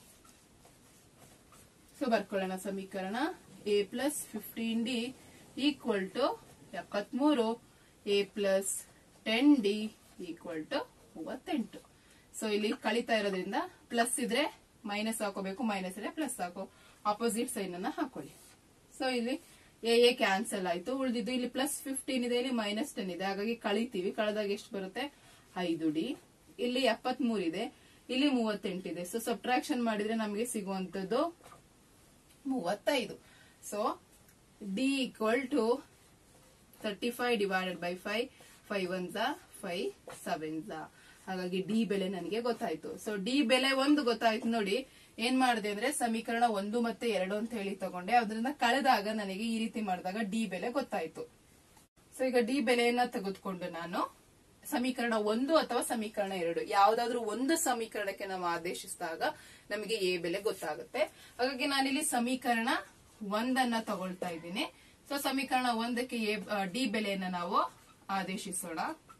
ಸೊ ಬರ್ಕೊಳ್ಳೋಣ ಸಮೀಕರಣ a plus fifteen d equal to ಎಪ್ಪತ್ಮೂರು a plus ten d equal to ಮೂವತ್ತೆಂಟು ಸೊ ಇಲ್ಲಿ ಕಳಿತಾ ಇರೋದ್ರಿಂದ ಪ್ಲಸ್ ಇದ್ರೆ ಮೈನಸ್ ಹಾಕೋಬೇಕು ಮೈನಸ್ ಇದ್ರೆ ಪ್ಲಸ್ ಹಾಕೋ ಆಪೋಸಿಟ್ ಸೈನ್ ಅನ್ನ ಹಾಕೊಳ್ಳಿ ಸೊ ಇಲ್ಲಿ ಎ ಎ ಕ್ಯಾನ್ಸಲ್ ಆಯ್ತು ಉಳಿದಿದ್ದು ಇಲ್ಲಿ ಪ್ಲಸ್ ಫಿಫ್ಟೀನ್ ಇದೆ ಇಲ್ಲಿ ಮೈನಸ್ ಟೆನ್ ಇದೆ ಹಾಗಾಗಿ ಕಳಿತೀವಿ ಕಳೆದಾಗ ಎಷ್ಟು ಬರುತ್ತೆ ಐದು ಡಿ ಇಲ್ಲಿ ಎಪ್ಪತ್ಮೂರು ಇದೆ ಇಲ್ಲಿ ಮೂವತ್ತೆಂಟಿದೆ ಸೊ ಸಬ್ಟ್ರಾಕ್ಷನ್ ಮಾಡಿದ್ರೆ ನಮಗೆ ಸಿಗುವಂತದ್ದು ಮೂವತ್ತೈದು so d equal to thirty five divided by five five one ಝಾ ಫೈವ್ ಸೆವೆನ್ ಝಾ ಹಾಗಾಗಿ ಡಿ ಬೆಲೆ ನನಗೆ ಗೊತ್ತಾಯ್ತು ಸೊ ಡಿ ಬೆಲೆ ಒಂದು ಗೊತ್ತಾಯ್ತು ನೋಡಿ ಏನ್ ಮಾಡಿದೆ ಅಂದ್ರೆ ಸಮೀಕರಣ ಒಂದು ಮತ್ತೆ ಎರಡು ಅಂತ ಹೇಳಿ ತಗೊಂಡೆ ಅದರಿಂದ ಕಳೆದಾಗ ನನಗೆ ಈ ರೀತಿ ಮಾಡಿದಾಗ ಡಿ ಬೆಲೆ ಗೊತ್ತಾಯ್ತು ಸೊ ಈಗ ಡಿ ಬೆಲೆಯನ್ನ ತೆಗೆದುಕೊಂಡು ನಾನು ಸಮೀಕರಣ ಒಂದು ಅಥವಾ ಸಮೀಕರಣ ಎರಡು ಯಾವ್ದಾದ್ರೂ ಒಂದು ಸಮೀಕರಣಕ್ಕೆ ನಾವು ಆದೇಶಿಸಿದಾಗ ನಮಗೆ ಎ ಬೆಲೆ ಗೊತ್ತಾಗುತ್ತೆ ಹಾಗಾಗಿ ನಾನಿಲ್ಲಿ ಸಮೀಕರಣ ಒಂದನ್ನ ತಗೊಳ್ತಾ ಇದ್ದೀನಿ ಸೊ ಸಮೀಕರಣ ಒಂದಕ್ಕೆ ಎ ಡಿ ಬೆಲೆಯನ್ನ ನಾವು ಆದೇಶಿಸೋಣ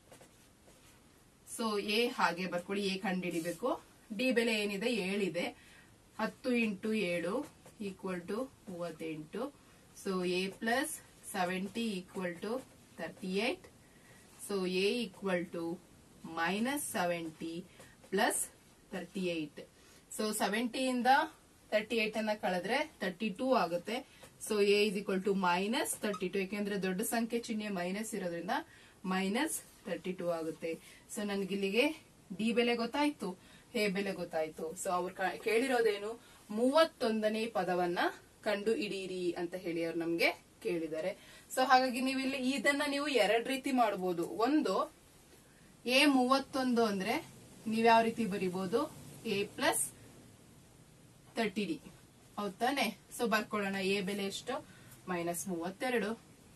ಸೊ ಎ ಹಾಗೆ ಬರ್ಕೊಳ್ಳಿ ಎ ಕಂಡುಹಿಡಿಬೇಕು ಡಿ ಬೆಲೆ ಏನಿದೆ ಏಳಿದೆ ಹತ್ತು ಇಂಟು ಏಳು ಈಕ್ವಲ್ ಟು ಮೂವತ್ತೆಂಟು so a plus seventy equal to thirty eight so a equal to minus seventy plus thirty eight so ಸೆವೆಂಟಿಯಿಂದ ತರ್ಟಿ ಏಟ್ ಅನ್ನ ಕಳೆದ್ರೆ ತರ್ಟಿ ಟೂ ಆಗುತ್ತೆ so a is equal to minus thirty two ಯಾಕೆಂದ್ರೆ ದೊಡ್ಡ ಸಂಖ್ಯೆ ಚಿಹ್ನೆ minus ಇರೋದ್ರಿಂದ minus thirty two ಆಗುತ್ತೆ ಸೊ ನನಗಿಲ್ಲಿಗೆ ಡಿ ಬೆಲೆ ಗೊತ್ತಾಯ್ತು ಎ ಬೆಲೆ ಗೊತ್ತಾಯ್ತು ಸೊ ಅವ್ರು ಕ- ಕೇಳಿರೋದೇನು ಮೂವತ್ತೊಂದನೇ ಪದವನ್ನ ಕಂಡು ಹಿಡೀರಿ ಅಂತ ಹೇಳಿ ಅವ್ರು ನಮ್ಗೆ ಕೇಳಿದ್ದಾರೆ ಸೊ ಹಾಗಾಗಿ ನೀವು ಇಲ್ಲಿ ಇದನ್ನ ನೀವು ಎರಡ್ ರೀತಿ ಮಾಡಬಹುದು ಒಂದು ಎ ಮೂವತ್ತೊಂದು ಅಂದ್ರೆ ನೀವ್ ಯಾವ ರೀತಿ ಬರಿಬಹುದು ಎ ಪ್ಲಸ್ ತರ್ಟಿ ಡಿ ಹೌದ್ ತಾನೆ ಸೊ ಬರ್ಕೊಳ್ಳೋಣ ಎ ಬೆಲೆ ಎಷ್ಟು ಮೈನಸ್ ಮೂವತ್ತೆರಡು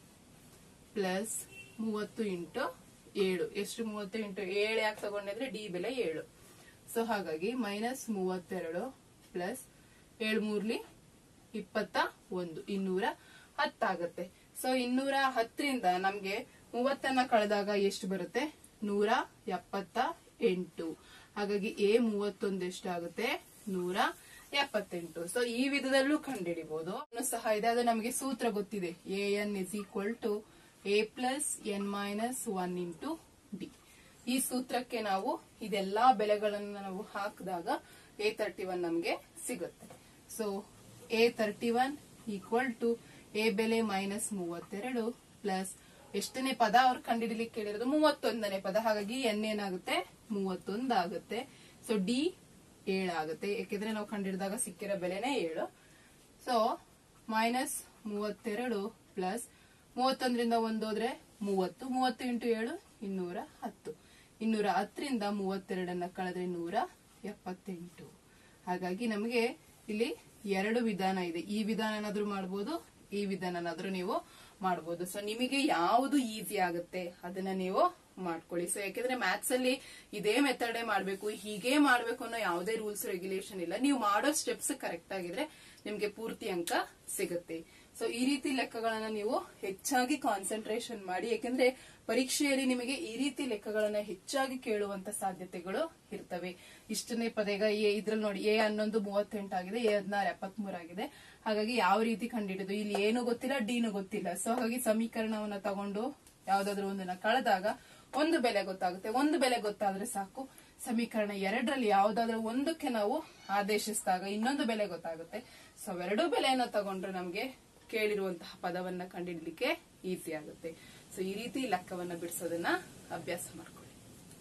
ಪ್ಲಸ್ ಮೂವತ್ತು ಇಂಟು ಏಳು ಎಷ್ಟು ಮೂವತ್ತು ಇಂಟು ಏಳು ಯಾಕೆ ತಗೊಂಡಿದ್ರೆ ಡಿ ಬೆಲೆ ಏಳು ಸೊ ಹಾಗಾಗಿ ಮೈನಸ್ ಮೂವತ್ತೆರಡು ಪ್ಲಸ್ ಏಳು ಮೂರ್ಲಿ ಇಪ್ಪತ್ತ ಒಂದು ಇನ್ನೂರ ಹತ್ತಾಗತ್ತೆ ಸೊ ಇನ್ನೂರ ಹತ್ತರಿಂದ ನಮ್ಗೆ ಮೂವತ್ತನ್ನ ಕಳೆದಾಗ ಎಷ್ಟು ಬರುತ್ತೆ ನೂರ ಎಪ್ಪತ್ತ ಎಂಟು ಹಾಗಾಗಿ ಎ ಮೂವತ್ತೊಂದು ಎಷ್ಟಾಗುತ್ತೆ ನೂರ ಎಪ್ಪತ್ತೆಂಟು ಸೊ ಈ ವಿಧದಲ್ಲೂ ಕಂಡುಹಿಡಿಬಹುದು ಇನ್ನು ಸಹ ಇದೆ ಅದು ನಮಗೆ ಸೂತ್ರ ಗೊತ್ತಿದೆ A N is equal to A plus N minus one into d ಈ ಸೂತ್ರಕ್ಕೆ ನಾವು ಇದೆಲ್ಲಾ ಬೆಲೆಗಳನ್ನು ನಾವು ಹಾಕಿದಾಗ ಎ ತರ್ಟಿ ಒನ್ ನಮ್ಗೆ ಸಿಗುತ್ತೆ so a thirty one equal to a ಬೆಲೆ ಮೈನಸ್ ಮೂವತ್ತೆರಡು ಪ್ಲಸ್ ಎಷ್ಟನೇ ಪದ ಅವ್ರು ಕಂಡುಹಿಡಿಲಿಕ್ಕೆ ಕೇಳಿರೋದು ಮೂವತ್ತೊಂದನೇ ಪದ ಹಾಗಾಗಿ ಎನ್ ಏನಾಗುತ್ತೆ ಮೂವತ್ತೊಂದು ಆಗುತ್ತೆ ಸೊ ಡಿ ಏಳಾಗುತ್ತೆ ಯಾಕೆಂದ್ರೆ ನಾವು ಕಂಡಿಡಿದಾಗ ಸಿಕ್ಕಿರೋ ಬೆಲೆನೇ ಏಳು ಸೊ ಮೈನಸ್ ಮೂವತ್ತೆರಡು ಪ್ಲಸ್ ಮೂವತ್ತೊಂದರಿಂದ ಒಂದು ಹೋದ್ರೆ ಮೂವತ್ತು ಮೂವತ್ತು ಇಂಟು ಏಳು ಇನ್ನೂರ ಹತ್ತು ಇನ್ನೂರ ಹತ್ತರಿಂದ ಮೂವತ್ತೆರಡನ್ನ ಕಳೆದ್ರೆ ನೂರ ಎಪ್ಪತ್ತೆಂಟು ಹಾಗಾಗಿ ನಮಗೆ ಇಲ್ಲಿ ಎರಡು ವಿಧಾನ ಇದೆ ಈ ವಿಧಾನನಾದ್ರೂ ಮಾಡ್ಬೋದು ಈ ವಿಧಾನನಾದ್ರೂ ನೀವು ಮಾಡ್ಬೋದು ಸೊ ನಿಮಗೆ ಯಾವುದು ಈಸಿ ಆಗುತ್ತೆ ಅದನ್ನ ನೀವು ಮಾಡ್ಕೊಳ್ಳಿ ಸೊ ಯಾಕೆಂದ್ರೆ ಮ್ಯಾಥ್ಸ್ ಅಲ್ಲಿ ಇದೇ ಮೆಥಡೇ ಮಾಡ್ಬೇಕು ಹೀಗೆ ಮಾಡ್ಬೇಕು ಅನ್ನೋ ಯಾವುದೇ ರೂಲ್ಸ್ ರೆಗ್ಯುಲೇಷನ್ ಇಲ್ಲ ನೀವು ಮಾಡೋ ಸ್ಟೆಪ್ಸ್ ಕರೆಕ್ಟ್ ಆಗಿದ್ರೆ ನಿಮ್ಗೆ ಪೂರ್ತಿ ಅಂಕ ಸಿಗುತ್ತೆ ಸೊ ಈ ರೀತಿ ಲೆಕ್ಕಗಳನ್ನ ನೀವು ಹೆಚ್ಚಾಗಿ ಕಾನ್ಸಂಟ್ರೇಷನ್ ಮಾಡಿ ಯಾಕೆಂದ್ರೆ ಪರೀಕ್ಷೆಯಲ್ಲಿ ನಿಮಗೆ ಈ ರೀತಿ ಲೆಕ್ಕಗಳನ್ನ ಹೆಚ್ಚಾಗಿ ಕೇಳುವಂತ ಸಾಧ್ಯತೆಗಳು ಇರ್ತವೆ ಇಷ್ಟನೇ ಪದ ಈಗ ಎ ಇದ್ರಲ್ಲಿ ನೋಡಿ ಎ ಹನ್ನೊಂದು ಮೂವತ್ತೆಂಟು ಆಗಿದೆ ಎ ಹದಿನಾರು ಎಪ್ಪತ್ಮೂರು ಆಗಿದೆ ಹಾಗಾಗಿ ಯಾವ ರೀತಿ ಕಂಡಿಡಿದು ಇಲ್ಲಿ ಏನು ಗೊತ್ತಿಲ್ಲ ಡಿನು ಗೊತ್ತಿಲ್ಲ ಸೊ ಹಾಗಾಗಿ ಸಮೀಕರಣವನ್ನ ತಗೊಂಡು ಯಾವ್ದಾದ್ರು ಒಂದನ್ನ ಕಳೆದಾಗ ಒಂದು ಬೆಲೆ ಗೊತ್ತಾಗುತ್ತೆ ಒಂದು ಬೆಲೆ ಗೊತ್ತಾದ್ರೆ ಸಾಕು ಸಮೀಕರಣ ಎರಡರಲ್ಲಿ ಯಾವ್ದಾದ್ರು ಒಂದಕ್ಕೆ ನಾವು ಆದೇಶಿಸಿದಾಗ ಇನ್ನೊಂದು ಬೆಲೆ ಗೊತ್ತಾಗುತ್ತೆ ಸೊ ಎರಡೂ ಬೆಲೆಯನ್ನ ತಗೊಂಡ್ರೆ ನಮ್ಗೆ ಕೇಳಿರುವಂತಹ ಪದವನ್ನ ಕಂಡಿಡ್ಲಿಕ್ಕೆ ಈಸಿ ಆಗುತ್ತೆ ಸೊ ಈ ರೀತಿ ಲೆಕ್ಕವನ್ನ ಬಿಡಿಸೋದನ್ನ ಅಭ್ಯಾಸ ಮಾಡ್ಕೊಳ್ಳಿ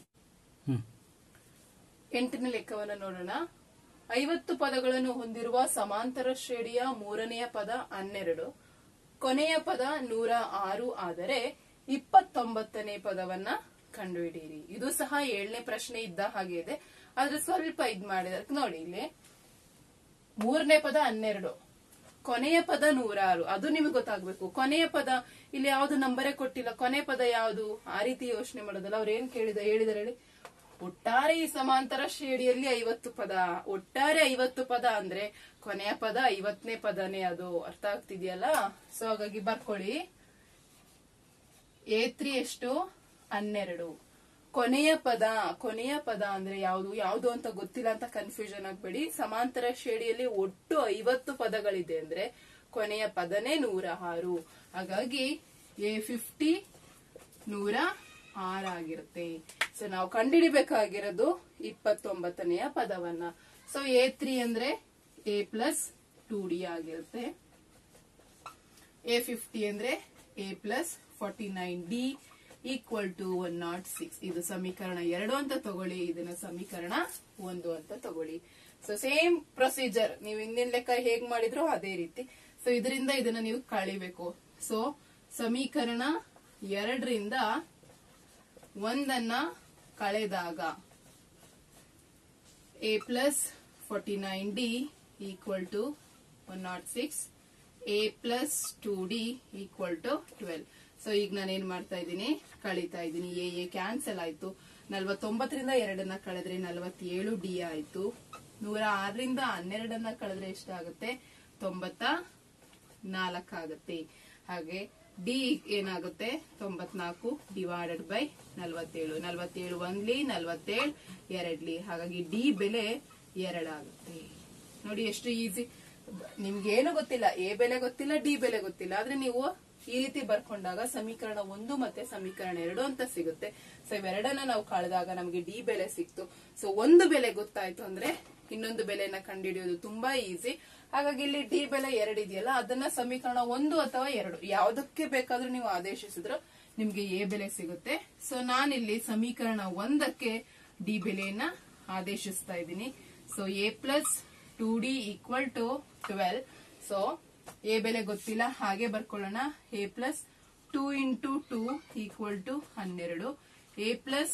ಎಂಟನೇ ಲೆಕ್ಕವನ್ನ ನೋಡೋಣ ಐವತ್ತು ಪದಗಳನ್ನು ಹೊಂದಿರುವ ಸಮಾಂತರ ಶ್ರೇಣಿಯ ಮೂರನೆಯ ಪದ ಹನ್ನೆರಡು ಕೊನೆಯ ಪದ ನೂರ ಆರು ಆದರೆ ಇಪ್ಪತ್ತೊಂಬತ್ತನೇ ಪದವನ್ನ ಕಂಡುಹಿಡಿಯಿರಿ ಇದು ಸಹ ಏಳನೇ ಪ್ರಶ್ನೆ ಇದ್ದ ಹಾಗೆ ಇದೆ ಆದ್ರೆ ಸ್ವಲ್ಪ ಇದ್ ಮಾಡಿದ ನೋಡಿ ಇಲ್ಲಿ ಮೂರನೇ ಪದ ಹನ್ನೆರಡು ಕೊನೆಯ ಪದ ನೂರಾರು ಅದು ನಿಮಗೆ ಗೊತ್ತಾಗ್ಬೇಕು ಕೊನೆಯ ಪದ ಇಲ್ಲಿ ಯಾವ್ದು ನಂಬರೇ ಕೊಟ್ಟಿಲ್ಲ ಕೊನೆ ಪದ ಯಾವುದು ಆ ರೀತಿ ಯೋಚನೆ ಮಾಡೋದಲ್ಲ ಅವ್ರು ಏನ್ ಕೇಳಿದ ಹೇಳಿದಾರೆ ಹೇಳಿ ಒಟ್ಟಾರೆ ಈ ಸಮಾಂತರ ಶ್ರೇಣಿಯಲ್ಲಿ ಐವತ್ತು ಪದ ಒಟ್ಟಾರೆ ಐವತ್ತು ಪದ ಅಂದ್ರೆ ಕೊನೆಯ ಪದ ಐವತ್ತನೇ ಪದನೇ ಅದು ಅರ್ಥ ಆಗ್ತಿದೆಯಲ್ಲ ಸೊ ಹಾಗಾಗಿ ಬರ್ಕೊಳ್ಳಿ ಎ ತ್ರೀ ಎಷ್ಟು ಹನ್ನೆರಡು ಕೊನೆಯ ಪದ ಕೊನೆಯ ಪದ ಅಂದ್ರೆ ಯಾವುದು ಯಾವುದು ಅಂತ ಗೊತ್ತಿಲ್ಲ ಅಂತ ಕನ್ಫ್ಯೂಷನ್ ಆಗ್ಬೇಡಿ ಸಮಾಂತರ ಶ್ರೇಣಿಯಲ್ಲಿ ಒಟ್ಟು ಐವತ್ತು ಪದಗಳಿದೆ ಅಂದ್ರೆ ಕೊನೆಯ ಪದನೇ ನೂರ ಆರು ಹಾಗಾಗಿ ಎ ಫಿಫ್ಟಿ ನೂರ ಆರಾಗಿರುತ್ತೆ ಸೊ ನಾವು ಕಂಡುಹಿಡಿಬೇಕಾಗಿರೋದು ಇಪ್ಪತ್ತೊಂಬತ್ತನೆಯ ಪದವನ್ನ ಸೊ ಎ ತ್ರೀ ಅಂದ್ರೆ ಎ ಪ್ಲಸ್ ಟೂ ಡಿ ಆಗಿರುತ್ತೆ ಎ ಫಿಫ್ಟಿ ಅಂದ್ರೆ a plus forty nine d equal to one nought six ಇದು ಸಮೀಕರಣ ಎರಡು ಅಂತ ತಗೊಳ್ಳಿ ಇದನ್ನ ಸಮೀಕರಣ ಒಂದು ಅಂತ ತಗೊಳ್ಳಿ ಸೊ ಸೇಮ್ ಪ್ರೊಸೀಜರ್ ನೀವು ಹಿಂದಿನ ಲೆಕ್ಕ ಹೇಗ್ ಮಾಡಿದ್ರು ಅದೇ ರೀತಿ ಸೊ ಇದರಿಂದ ಇದನ್ನ ನೀವು ಕಳಿಬೇಕು ಸೊ ಸಮೀಕರಣ ಎರಡರಿಂದ ಒಂದನ್ನ ಕಳೆದಾಗ a plus forty nine d equal to one nought six a plus two d equal to twelve so ಈಗ ನಾನು ಏನ್ ಮಾಡ್ತಾ ಇದ್ದೀನಿ ಕಳೀತಾ ಇದ್ದೀನಿ ಎ ಎ ಕ್ಯಾನ್ಸಲ್ ಆಯ್ತು ನಲ್ವತ್ತೊಂಬತ್ತರಿಂದ ಎರಡನ್ನ ಕಳೆದ್ರೆ ನಲವತ್ತೇಳು ಡಿ ಆಯ್ತು ನೂರ ಆರರಿಂದ ಹನ್ನೆರಡನ್ನ ಕಳೆದ್ರೆ ಎಷ್ಟಾಗುತ್ತೆ ತೊಂಬತ್ತ ನಾಲ್ಕಾಗುತ್ತೆ ಹಾಗೆ ಡಿ ಏನಾಗುತ್ತೆ ತೊಂಬತ್ನಾಲ್ಕು ಡಿವೈಡೆಡ್ ಬೈ ನಲ್ವತ್ತೇಳು ನಲ್ವತ್ತೇಳು ಒಂದ್ಲಿ ನಲ್ವತ್ತೇಳು ಎರಡ್ಲಿ ಹಾಗಾಗಿ ಡಿ ಬೆಲೆ ಎರಡಾಗುತ್ತೆ ನೋಡಿ ಎಷ್ಟು ಈಸಿ ನಿಮ್ಗೇನು ಗೊತ್ತಿಲ್ಲ ಎ ಬೆಲೆ ಗೊತ್ತಿಲ್ಲ ಡಿ ಬೆಲೆ ಗೊತ್ತಿಲ್ಲ ಆದ್ರೆ ನೀವು ಈ ರೀತಿ ಬರ್ಕೊಂಡಾಗ ಸಮೀಕರಣ ಒಂದು ಮತ್ತೆ ಸಮೀಕರಣ ಎರಡು ಅಂತ ಸಿಗುತ್ತೆ ಸೊ ಇವೆರಡನ್ನ ನಾವು ಕಳೆದಾಗ ನಮಗೆ ಡಿ ಬೆಲೆ ಸಿಕ್ತು ಸೊ ಒಂದು ಬೆಲೆ ಗೊತ್ತಾಯ್ತು ಅಂದ್ರೆ ಇನ್ನೊಂದು ಬೆಲೆನ ಕಂಡುಹಿಡಿಯೋದು ತುಂಬಾ ಈಸಿ ಹಾಗಾಗಿ ಇಲ್ಲಿ ಡಿ ಬೆಲೆ ಎರಡು ಇದೆಯಲ್ಲ ಅದನ್ನ ಸಮೀಕರಣ ಒಂದು ಅಥವಾ ಎರಡು ಯಾವುದಕ್ಕೆ ಬೇಕಾದ್ರೂ ನೀವು ಆದೇಶಿಸಿದ್ರು ನಿಮ್ಗೆ ಎ ಬೆಲೆ ಸಿಗುತ್ತೆ ಸೊ ನಾನಿಲ್ಲಿ ಸಮೀಕರಣ ಒಂದಕ್ಕೆ ಡಿ ಬೆಲೆಯನ್ನ ಆದೇಶಿಸ್ತಾ ಇದ್ದೀನಿ so a plus two d equal to twelve so a ಬೆಲೆ ಗೊತ್ತಿಲ್ಲ ಹಾಗೆ ಬರ್ಕೊಳ್ಳೋಣ a plus two into two equal to ಹನ್ನೆರಡು ಎ ಪ್ಲಸ್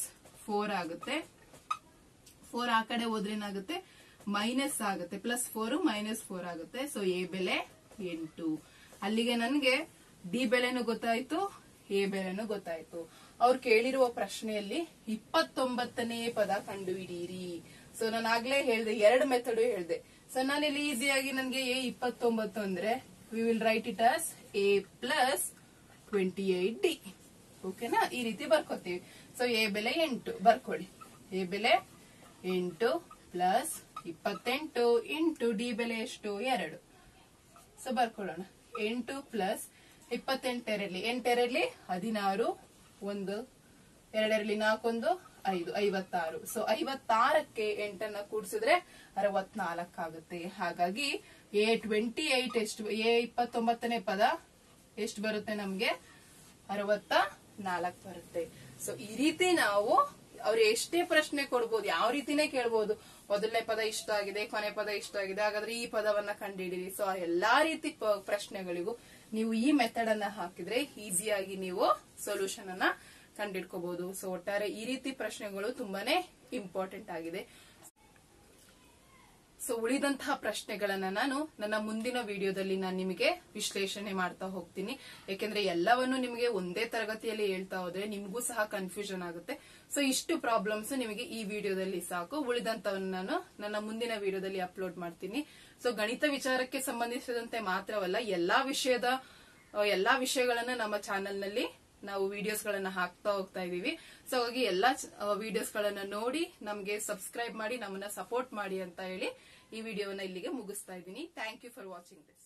ಫೋರ್ ಆಗುತ್ತೆ ಫೋರ್ ಆ ಕಡೆ ಹೋದ್ರೆ ಏನಾಗುತ್ತೆ ಮೈನಸ್ ಆಗುತ್ತೆ ಪ್ಲಸ್ ಫೋರ್ ಮೈನಸ್ ಫೋರ್ ಆಗುತ್ತೆ ಸೊ ಎ ಬೆಲೆ ಎಂಟು ಅಲ್ಲಿಗೆ ನನಗೆ ಡಿ ಬೆಲೆನೂ ಗೊತ್ತಾಯ್ತು ಎ ಬೆಲೆನೂ ಗೊತ್ತಾಯ್ತು ಅವ್ರು ಕೇಳಿರುವ ಪ್ರಶ್ನೆಯಲ್ಲಿ ಇಪ್ಪತ್ತೊಂಬತ್ತನೇ ಪದ ಕಂಡುಹಿಡಿಯಿರಿ ಸೊ ನಾನು ಆಗ್ಲೇ ಹೇಳ್ದೆ ಎರಡು ಮೆಥಡ್ ಹೇಳ್ದೆ ಸೊ ನಾನಿಲ್ಲಿ ಈಸಿಯಾಗಿ ನನಗೆ ಎ ಇಪ್ಪತ್ತೊಂಬತ್ತು ಅಂದ್ರೆ we will write it as a plus twenty eight d ಓಕೆನಾ ಈ ರೀತಿ ಬರ್ಕೋತೀವಿ ಸೊ ಎ ಬೆಲೆ ಎಂಟು ಬರ್ಕೊಳ್ಳಿ ಎ ಬೆಲೆ ಎಂಟು ಪ್ಲಸ್ ಇಪ್ಪತ್ತೆಂಟು ಇಂಟು ಡಿ ಬೆಲೆ ಎಷ್ಟು ಎರಡು ಸೊ ಬರ್ಕೊಳ್ಳೋಣ ಎಂಟು ಪ್ಲಸ್ ಇಪ್ಪತ್ತೆಂಟರಲ್ಲಿ ಎಂಟರಲ್ಲಿ ಹದಿನಾರು ಒಂದು ಎರಡರಲ್ಲಿ ನಾಲ್ಕೊಂದು ಐದು ಐವತ್ತಾರು ಸೊ ಐವತ್ತಾರಕ್ಕೆ ಎಂಟನ್ನ ಕೂಡಿಸಿದ್ರೆ ಅರವತ್ನಾಲ್ಕಾಗುತ್ತೆ ಹಾಗಾಗಿ ಎ ಟ್ವೆಂಟಿ ಏಟ್ ಎಷ್ಟು ಎ ಇಪ್ಪತ್ತೊಂಬತ್ತನೇ ಪದ ಎಷ್ಟು ಬರುತ್ತೆ ನಮ್ಗೆ ಅರವತ್ತ ನಾಲ್ಕು ಬರುತ್ತೆ ಸೊ ಈ ರೀತಿ ನಾವು ಅವ್ರು ಎಷ್ಟೇ ಪ್ರಶ್ನೆ ಕೊಡ್ಬೋದು ಯಾವ ರೀತಿನೇ ಕೇಳ್ಬೋದು ಮೊದಲನೇ ಪದ ಇಷ್ಟ ಆಗಿದೆ ಕೊನೆ ಪದ ಇಷ್ಟ ಆಗಿದೆ ಹಾಗಾದ್ರೆ ಈ ಪದವನ್ನ ಕಂಡುಹಿಡಿರಿ ಸೊ ಆ ಎಲ್ಲಾ ರೀತಿ ಪ- ಪ್ರಶ್ನೆಗಳಿಗೂ ನೀವು ಈ ಮೆಥಡ್ ಅನ್ನ ಹಾಕಿದ್ರೆ ಈಸಿಯಾಗಿ ನೀವು ಸೊಲ್ಯೂಷನ್ ಅನ್ನ ಕಂಡಿಡ್ಕೋಬಹುದು ಸೊ ಒಟ್ಟಾರೆ ಈ ರೀತಿ ಪ್ರಶ್ನೆಗಳು ತುಂಬಾನೇ ಇಂಪಾರ್ಟೆಂಟ್ ಆಗಿದೆ ಸೊ ಉಳಿದಂತಹ ಪ್ರಶ್ನೆಗಳನ್ನ ನಾನು ನನ್ನ ಮುಂದಿನ ವಿಡಿಯೋದಲ್ಲಿ ನಾನು ನಿಮಗೆ ವಿಶ್ಲೇಷಣೆ ಮಾಡ್ತಾ ಹೋಗ್ತೀನಿ ಯಾಕೆಂದ್ರೆ ಎಲ್ಲವನ್ನು ನಿಮಗೆ ಒಂದೇ ತರಗತಿಯಲ್ಲಿ ಹೇಳ್ತಾ ಹೋದ್ರೆ ನಿಮಗೂ ಸಹ ಕನ್ಫ್ಯೂಷನ್ ಆಗುತ್ತೆ ಸೊ ಇಷ್ಟು ಪ್ರಾಬ್ಲಮ್ಸ್ ನಿಮಗೆ ಈ ವಿಡಿಯೋದಲ್ಲಿ ಸಾಕು ಉಳಿದಂತವನ್ನ ನಾನು ನನ್ನ ಮುಂದಿನ ವಿಡಿಯೋದಲ್ಲಿ ಅಪ್ಲೋಡ್ ಮಾಡ್ತೀನಿ ಸೊ ಗಣಿತ ವಿಚಾರಕ್ಕೆ ಸಂಬಂಧಿಸಿದಂತೆ ಮಾತ್ರವಲ್ಲ ಎಲ್ಲಾ ವಿಷಯದ ಆ, ಎಲ್ಲಾ ವಿಷಯಗಳನ್ನ ನಮ್ಮ ಚಾನೆಲ್ ನಲ್ಲಿ ನಾವು ವಿಡಿಯೋಸ್ ಗಳನ್ನ ಹಾಕ್ತಾ ಹೋಗ್ತಾ ಇದೀವಿ ಸೊ ಹಾಗಾಗಿ ಎಲ್ಲಾ ವಿಡಿಯೋಸ್ ಗಳನ್ನ ನೋಡಿ ನಮ್ಗೆ ಸಬ್ಸ್ಕ್ರೈಬ್ ಮಾಡಿ ನಮ್ಮನ್ನ ಸಪೋರ್ಟ್ ಮಾಡಿ ಅಂತ ಹೇಳಿ ಈ ವಿಡಿಯೋವನ್ನ ಇಲ್ಲಿಗೆ ಮುಗಿಸ್ತಾ ಇದ್ದೀನಿ thank you for watching this